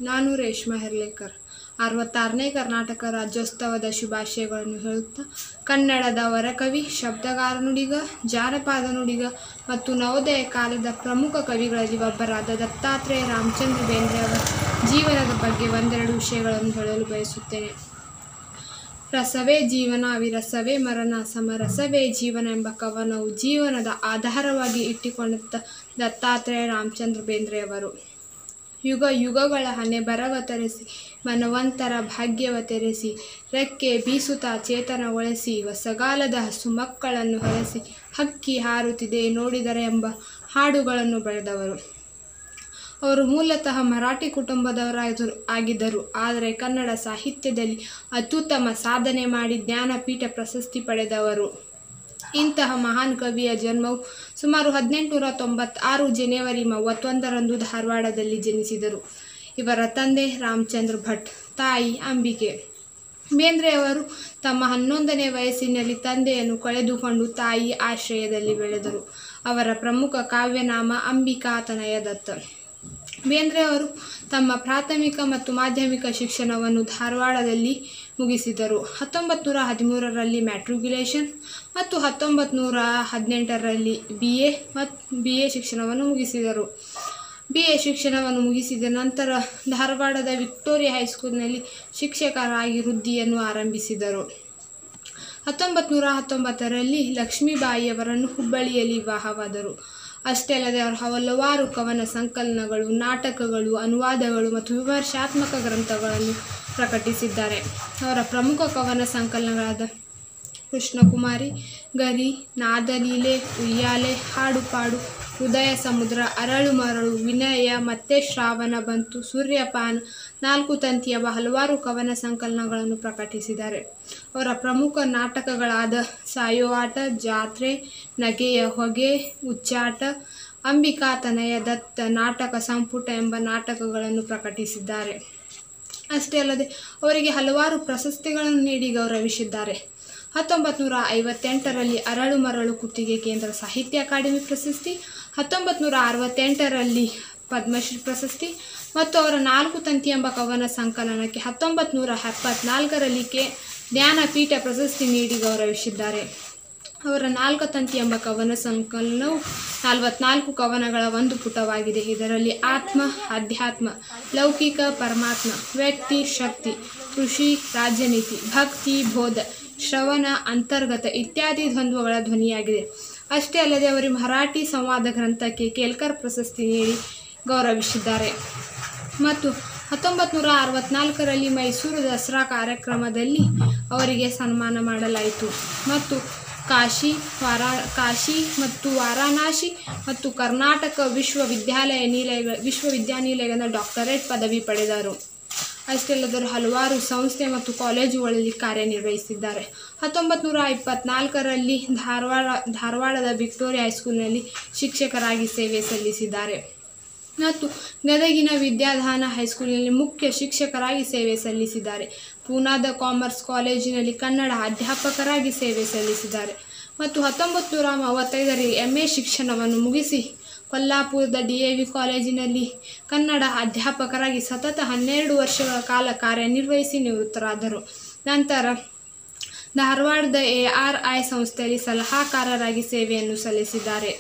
ನಾನು ರೇಷ್ಮಾ ಹೆರ್ಲೇಕರ್ ಅರವತ್ತಾರನೇ ಕರ್ನಾಟಕ ರಾಜ್ಯೋತ್ಸವದ ಶುಭಾಶಯಗಳನ್ನು ಹೇಳುತ್ತಾ ಕನ್ನಡದ ವರಕವಿ ಶಬ್ದಗಾರ ನುಡಿಗ ಜಾನಪದ ನುಡಿಗ ಮತ್ತು ನವೋದಯ ಕಾಲದ ಪ್ರಮುಖ ಕವಿಗಳಲ್ಲಿ ಒಬ್ಬರಾದ ದತ್ತಾತ್ರೇಯ ರಾಮಚಂದ್ರ ಬೇಂದ್ರೆ ಅವರ ಜೀವನದ ಬಗ್ಗೆ ಒಂದೆರಡು ವಿಷಯಗಳನ್ನು ಹೇಳಲು ಬಯಸುತ್ತೇನೆ ರಸವೇ ಜೀವನ ವಿರಸವೇ ಮರಣ ಸಮರಸವೇ ಜೀವನ ಎಂಬ ಕವನವು ಜೀವನದ ಆಧಾರವಾಗಿ ಇಟ್ಟುಕೊಂಡ ದತ್ತಾತ್ರೇಯ ರಾಮಚಂದ್ರ ಬೇಂದ್ರೆಯವರು ಯುಗ ಯುಗಗಳ ಹಣೆ ಬರವ ತರಿಸಿ ಮನವಂತರ ಭಾಗ್ಯವ ತೆರೆಸಿ ರೆಕ್ಕೆ ಬೀಸುತ್ತಾ ಚೇತನಗೊಳಿಸಿ ಹೊಸಗಾಲದ ಹಸು ಮಕ್ಕಳನ್ನು ಹರಸಿ ಹಕ್ಕಿ ಹಾರುತ್ತಿದೆ ನೋಡಿದರೆ ಎಂಬ ಹಾಡುಗಳನ್ನು ಬರೆದವರು ಅವರು ಮೂಲತಃ ಮರಾಠಿ ಕುಟುಂಬದವರಾಗಿದ್ದರು ಆಗಿದ್ದರು ಆದರೆ ಕನ್ನಡ ಸಾಹಿತ್ಯದಲ್ಲಿ ಅತ್ಯುತ್ತಮ ಸಾಧನೆ ಮಾಡಿ ಜ್ಞಾನಪೀಠ ಪ್ರಶಸ್ತಿ ಪಡೆದವರು ಇಂತಹ ಮಹಾನ್ ಕವಿಯ ಜನ್ಮವು ಸುಮಾರು ಹದಿನೆಂಟುನೂರ ತೊಂಬತ್ತಾರು ಜನವರಿ ಮೂವತ್ತೊಂದರಂದು ಧಾರವಾಡದಲ್ಲಿ ಜನಿಸಿದರು ಇವರ ತಂದೆ ರಾಮಚಂದ್ರ ಭಟ್ ತಾಯಿ ಅಂಬಿಕೆ ಬೇಂದ್ರೆಯವರು ತಮ್ಮ ಹನ್ನೊಂದನೇ ವಯಸ್ಸಿನಲ್ಲಿ ತಂದೆಯನ್ನು ಕಳೆದುಕೊಂಡು ತಾಯಿ ಆಶ್ರಯದಲ್ಲಿ ಬೆಳೆದರು ಅವರ ಪ್ರಮುಖ ಕಾವ್ಯನಾಮ ಅಂಬಿಕಾತನಯ ದತ್ತ ಬೇಂದ್ರೆಯವರು ತಮ್ಮ ಪ್ರಾಥಮಿಕ ಮತ್ತು ಮಾಧ್ಯಮಿಕ ಶಿಕ್ಷಣವನ್ನು ಧಾರವಾಡದಲ್ಲಿ ಮುಗಿಸಿದರು ಹತ್ತೊಂಬತ್ತು ನೂರ ಹದಿಮೂರರಲ್ಲಿ ಮ್ಯಾಟ್ರಿಕ್ಯುಲೇಷನ್ ಮತ್ತು ಹತ್ತೊಂಬತ್ತು ನೂರ ಹದಿನೆಂಟರಲ್ಲಿ ಬಿ ಎ ಮತ್ತು ಬಿ ಎ ಶಿಕ್ಷಣವನ್ನು ಮುಗಿಸಿದರು ಬಿ ಎ ಶಿಕ್ಷಣವನ್ನು ಮುಗಿಸಿದ ನಂತರ ಧಾರವಾಡದ ವಿಕ್ಟೋರಿಯಾ ಹೈಸ್ಕೂಲ್ನಲ್ಲಿ ಶಿಕ್ಷಕರಾಗಿ ವೃತ್ತಿಯನ್ನು ಆರಂಭಿಸಿದರು ಹತ್ತೊಂಬತ್ತು ನೂರ ಹತ್ತೊಂಬತ್ತರಲ್ಲಿ ಲಕ್ಷ್ಮೀಬಾಯಿಯವರನ್ನು ಹುಬ್ಬಳ್ಳಿಯಲ್ಲಿ ವಿವಾಹವಾದರು ಅಷ್ಟೇ ಅಲ್ಲದೆ ಅವರು ಹಲವಾರು ಕವನ ಸಂಕಲನಗಳು ನಾಟಕಗಳು ಅನುವಾದಗಳು ಮತ್ತು ವಿಮರ್ಶಾತ್ಮಕ ಗ್ರಂಥಗಳನ್ನು ಪ್ರಕಟಿಸಿದ್ದಾರೆ ಅವರ ಪ್ರಮುಖ ಕವನ ಸಂಕಲನಗಳಾದ ಕೃಷ್ಣಕುಮಾರಿ ಗರಿ ನಾದಲೀಲೆ ಉಯ್ಯಾಲೆ ಹಾಡು ಪಾಡು ಉದಯ ಸಮುದ್ರ ಅರಳು ಮರಳು ವಿನಯ ಮತ್ತೆ ಶ್ರಾವಣ ಬಂತು ಸೂರ್ಯಪಾನ ನಾಲ್ಕು ತಂತಿಯ ಹಲವಾರು ಕವನ ಸಂಕಲನಗಳನ್ನು ಪ್ರಕಟಿಸಿದ್ದಾರೆ ಅವರ ಪ್ರಮುಖ ನಾಟಕಗಳಾದ ಸಾಯೋ ಆಟ ಜಾತ್ರೆ ನಗೆಯ ಹೊಗೆ ಉಚ್ಚಾಟ ಅಂಬಿಕಾತನಯ ದತ್ತ ನಾಟಕ ಸಂಪುಟ ಎಂಬ ನಾಟಕಗಳನ್ನು ಪ್ರಕಟಿಸಿದ್ದಾರೆ ಅಷ್ಟೇ ಅಲ್ಲದೆ ಅವರಿಗೆ ಹಲವಾರು ಪ್ರಶಸ್ತಿಗಳನ್ನು ನೀಡಿ ಗೌರವಿಸಿದ್ದಾರೆ ಹತ್ತೊಂಬತ್ತು ನೂರ ಐವತ್ತೆಂಟರಲ್ಲಿ ಅರಳು ಮರಳು ಕುತ್ತಿಗೆ ಕೇಂದ್ರ ಸಾಹಿತ್ಯ ಅಕಾಡೆಮಿ ಪ್ರಶಸ್ತಿ ಹತ್ತೊಂಬತ್ತು ನೂರ ಅರವತ್ತೆಂಟರಲ್ಲಿ ಪದ್ಮಶ್ರೀ ಪ್ರಶಸ್ತಿ ಮತ್ತು ಅವರ ನಾಲ್ಕು ತಂತಿ ಎಂಬ ಕವನ ಸಂಕಲನಕ್ಕೆ ಹತ್ತೊಂಬತ್ತು ನೂರ ಎಪ್ಪತ್ನಾಲ್ಕರಲ್ಲಿ ಕೆ ಜ್ಞಾನಪೀಠ ಪ್ರಶಸ್ತಿ ನೀಡಿ ಗೌರವಿಸಿದ್ದಾರೆ ಅವರ ನಾಲ್ಕು ತಂತಿ ಎಂಬ ಕವನ ಸಂಕಲನವು ನಲವತ್ನಾಲ್ಕು ಕವನಗಳ ಒಂದು ಪುಟವಾಗಿದೆ ಇದರಲ್ಲಿ ಆತ್ಮ ಅಧ್ಯಾತ್ಮ ಲೌಕಿಕ ಪರಮಾತ್ಮ ವ್ಯಕ್ತಿ ಶಕ್ತಿ ಕೃಷಿ ರಾಜನೀತಿ ಭಕ್ತಿ ಬೋಧ ಶ್ರವಣ ಅಂತರ್ಗತ ಇತ್ಯಾದಿ ದ್ವಂದ್ವಗಳ ಧ್ವನಿಯಾಗಿದೆ ಅಷ್ಟೇ ಅಲ್ಲದೆ ಅವರಿಗೆ ಮರಾಠಿ ಸಂವಾದ ಗ್ರಂಥಕ್ಕೆ ಕೇಲ್ಕರ್ ಪ್ರಶಸ್ತಿ ನೀಡಿ ಗೌರವಿಸಿದ್ದಾರೆ ಮತ್ತು ಹತ್ತೊಂಬತ್ತು ನೂರ ಅರವತ್ನಾಲ್ಕರಲ್ಲಿ ಮೈಸೂರು ದಸರಾ ಕಾರ್ಯಕ್ರಮದಲ್ಲಿ ಅವರಿಗೆ ಸನ್ಮಾನ ಮಾಡಲಾಯಿತು ಮತ್ತು ಕಾಶಿ ವಾರಾ ಕಾಶಿ ಮತ್ತು ವಾರಾಣಸಿ ಮತ್ತು ಕರ್ನಾಟಕ ವಿಶ್ವವಿದ್ಯಾಲಯ ನಿಲಯ ವಿಶ್ವವಿದ್ಯಾನಿಲಯದ ಡಾಕ್ಟರೇಟ್ ಪದವಿ ಪಡೆದರು ಅಷ್ಟೇ ಅಲ್ಲದೆ ಹಲವಾರು ಸಂಸ್ಥೆ ಮತ್ತು ಕಾಲೇಜುಗಳಲ್ಲಿ ಕಾರ್ಯನಿರ್ವಹಿಸಿದ್ದಾರೆ ಹತ್ತೊಂಬತ್ತು ನೂರ ಇಪ್ಪತ್ನಾಲ್ಕರಲ್ಲಿ ಧಾರವಾಡ ಧಾರವಾಡದ ವಿಕ್ಟೋರಿಯಾ ಹೈಸ್ಕೂಲ್ನಲ್ಲಿ ಶಿಕ್ಷಕರಾಗಿ ಸೇವೆ ಸಲ್ಲಿಸಿದ್ದಾರೆ ಮತ್ತು ಗದಗಿನ ವಿದ್ಯಾಧಾನ ಹೈಸ್ಕೂಲಿನಲ್ಲಿ ಮುಖ್ಯ ಶಿಕ್ಷಕರಾಗಿ ಸೇವೆ ಸಲ್ಲಿಸಿದ್ದಾರೆ ಪೂನಾದ ಕಾಮರ್ಸ್ ಕಾಲೇಜಿನಲ್ಲಿ ಕನ್ನಡ ಅಧ್ಯಾಪಕರಾಗಿ ಸೇವೆ ಸಲ್ಲಿಸಿದ್ದಾರೆ ಮತ್ತು ಹತ್ತೊಂಬತ್ತು ನೂರ ಮೂವತ್ತೈದರಲ್ಲಿ ಎಮ್ ಎ ಶಿಕ್ಷಣವನ್ನು ಮುಗಿಸಿ ಕೊಲ್ಲಾಪುರದ ಡಿ ಎ ವಿ ಕಾಲೇಜಿನಲ್ಲಿ ಕನ್ನಡ ಅಧ್ಯಾಪಕರಾಗಿ ಸತತ ಹನ್ನೆರಡು ವರ್ಷಗಳ ಕಾಲ ಕಾರ್ಯನಿರ್ವಹಿಸಿ ನಿವೃತ್ತರಾದರು ನಂತರ ಧಾರವಾಡದ ಎ ಆರ್ ಐ ಸಂಸ್ಥೆಯಲ್ಲಿ ಸಲಹಾಕಾರರಾಗಿ ಸೇವೆಯನ್ನು ಸಲ್ಲಿಸಿದ್ದಾರೆ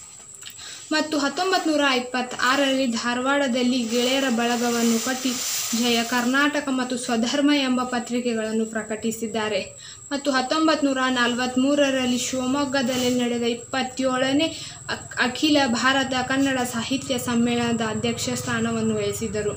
ಮತ್ತು ಹತ್ತೊಂಬತ್ತು ನೂರ ಇಪ್ಪತ್ತಾರರಲ್ಲಿ ಧಾರವಾಡದಲ್ಲಿ ಗೆಳೆಯರ ಬಳಗವನ್ನು ಕಟ್ಟಿ ಜಯ ಕರ್ನಾಟಕ ಮತ್ತು ಸ್ವಧರ್ಮ ಎಂಬ ಪತ್ರಿಕೆಗಳನ್ನು ಪ್ರಕಟಿಸಿದ್ದಾರೆ ಮತ್ತು ಹತ್ತೊಂಬತ್ತು ನೂರ ನಲವತ್ತ್ಮೂರರಲ್ಲಿ ಶಿವಮೊಗ್ಗದಲ್ಲಿ ನಡೆದ ಇಪ್ಪತ್ತೇಳನೇ ಅಕ್- ಅಖಿಲ ಭಾರತ ಕನ್ನಡ ಸಾಹಿತ್ಯ ಸಮ್ಮೇಳನದ ಅಧ್ಯಕ್ಷ ಸ್ಥಾನವನ್ನು ವಹಿಸಿದರು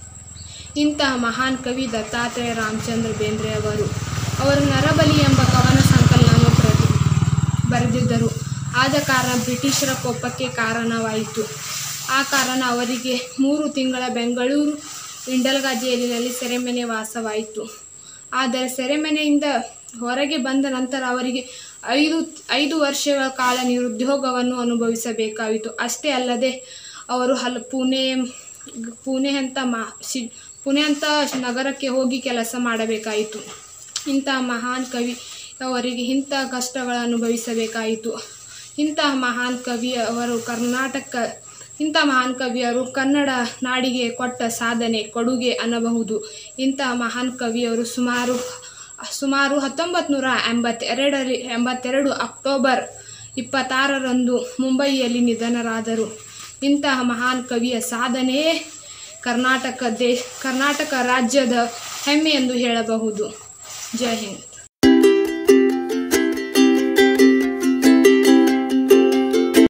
ಇಂತಹ ಮಹಾನ್ ಕವಿ ದತ್ತಾತ್ರೇಯ ರಾಮಚಂದ್ರ ಬೇಂದ್ರೆ ಅವರು ಅವರು ನರಬಲಿ ಎಂಬ ಕವನ ಸಂಕಲನವನ್ನು ಪ್ರತಿ ಬರೆದಿದ್ದರು ಆದ ಕಾರಣ ಬ್ರಿಟಿಷರ ಕೋಪಕ್ಕೆ ಕಾರಣವಾಯಿತು ಆ ಕಾರಣ ಅವರಿಗೆ ಮೂರು ತಿಂಗಳ ಬೆಂಗಳೂರು ಇಂಡಲ್ಗಾ ಜೈಲಿನಲ್ಲಿ ಸೆರೆಮನೆ ವಾಸವಾಯಿತು ಆದರೆ ಸೆರೆಮನೆಯಿಂದ ಹೊರಗೆ ಬಂದ ನಂತರ ಅವರಿಗೆ ಐದು ಐದು ವರ್ಷಗಳ ಕಾಲ ನಿರುದ್ಯೋಗವನ್ನು ಅನುಭವಿಸಬೇಕಾಯಿತು ಅಷ್ಟೇ ಅಲ್ಲದೆ ಅವರು ಹಲ ಪುಣೆ ಪುಣೆ ಅಂತ ಮಾ ಶಿ ಪುಣೆ ಅಂತ ನಗರಕ್ಕೆ ಹೋಗಿ ಕೆಲಸ ಮಾಡಬೇಕಾಯಿತು ಇಂತಹ ಮಹಾನ್ ಕವಿ ಅವರಿಗೆ ಇಂಥ ಕಷ್ಟಗಳನ್ನು ಅನುಭವಿಸಬೇಕಾಯಿತು ಇಂತಹ ಮಹಾನ್ ಕವಿ ಅವರು ಕರ್ನಾಟಕ ಇಂಥ ಮಹಾನ್ ಕವಿಯರು ಕನ್ನಡ ನಾಡಿಗೆ ಕೊಟ್ಟ ಸಾಧನೆ ಕೊಡುಗೆ ಅನ್ನಬಹುದು ಇಂಥ ಮಹಾನ್ ಕವಿಯರು ಸುಮಾರು ಸುಮಾರು ಹತ್ತೊಂಬತ್ತು ನೂರ ಎಂಬತ್ತೆರಡರಿ ಎಂಬತ್ತೆರಡು ಅಕ್ಟೋಬರ್ ಇಪ್ಪತ್ತಾರರಂದು ಮುಂಬಯಿಯಲ್ಲಿ ನಿಧನರಾದರು ಇಂತಹ ಮಹಾನ್ ಕವಿಯ ಸಾಧನೆಯೇ ಕರ್ನಾಟಕ ದೇ ಕರ್ನಾಟಕ ರಾಜ್ಯದ ಹೆಮ್ಮೆ ಎಂದು ಹೇಳಬಹುದು ಜೈ ಹಿಂದ್